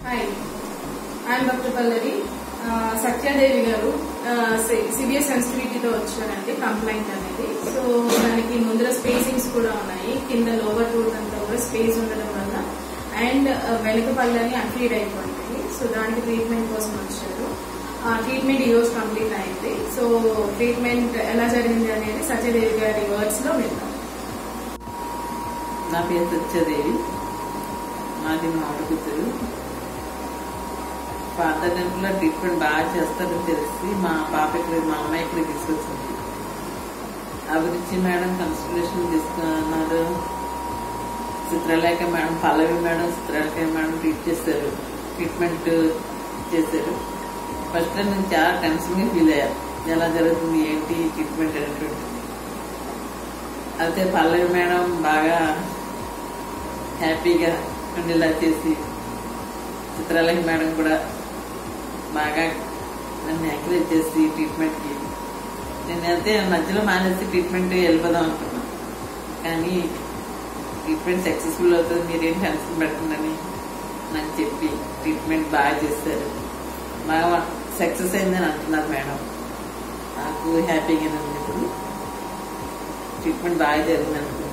hi I'm doctor పల్లవి ఆ, సత్యాదేవి గారు severe సెన్సిటివిటీతో వచ్చారండి కంప్లైంట్ అనేది సో దానికి ముందర స్పేసింగ్స్ కూడా ఉన్నాయి కింద లోవర్ రూట్ అంతా కూడా స్పేస్ ఉండడం వల్ల అండ్ వెనుక పళ్ళని అన్ఫీడ్ అయిపోయింది సో దానికి ట్రీట్మెంట్ కోసం వచ్చారు ఆ ట్రీట్మెంట్ ఈ రోజు కంప్లీట్ అయింది సో ట్రీట్మెంట్ ఎలా జరిగింది అనేది సత్యదేవి గారి వర్డ్స్ లో విందాం నా పేరు సత్యదేవి మాది మామిడి కూతురు ఫాదర్ డెంట్లో ట్రీట్మెంట్ బాగా చేస్తారని తెలిసి మా పాప ఇక్కడ మా అమ్మాయి ఇక్కడ తీసుకొచ్చింది అభిరుచి మేడం కన్సల్టేషన్ తీసుకున్నారు Chitralekha madam Pallavi madam Chitralekha madam treat చేశారు ట్రీట్మెంట్ చేశారు ఫస్ట్ నేను చాలా టెన్షన్గా ఫీల్ అయ్యా ఎలా జరుగుతుంది ఏంటి ట్రీట్మెంట్ అనేటువంటి అయితే పల్లవి మేడం బాగా హ్యాపీగా ఉండేలా చేసి చిత్రాలకి మేడం కూడా బాగా నన్ను ఎంకరేజ్ చేసి ట్రీట్మెంట్కి నేనైతే మధ్యలో మానేసి ట్రీట్మెంట్ వెళ్ళిపోదాం అనుకున్నాను కానీ ట్రీట్మెంట్ సక్సెస్ఫుల్ అవుతుంది మీరేం టెన్షన్ పెట్టండి నాకు చెప్పి ట్రీట్మెంట్ బాగా చేశారు బాగా సక్సెస్ అయిందని అంటున్నారు మేడం నాకు హ్యాపీగానే ఉంది ఇప్పుడు ట్రీట్మెంట్ బాగా జరిగింది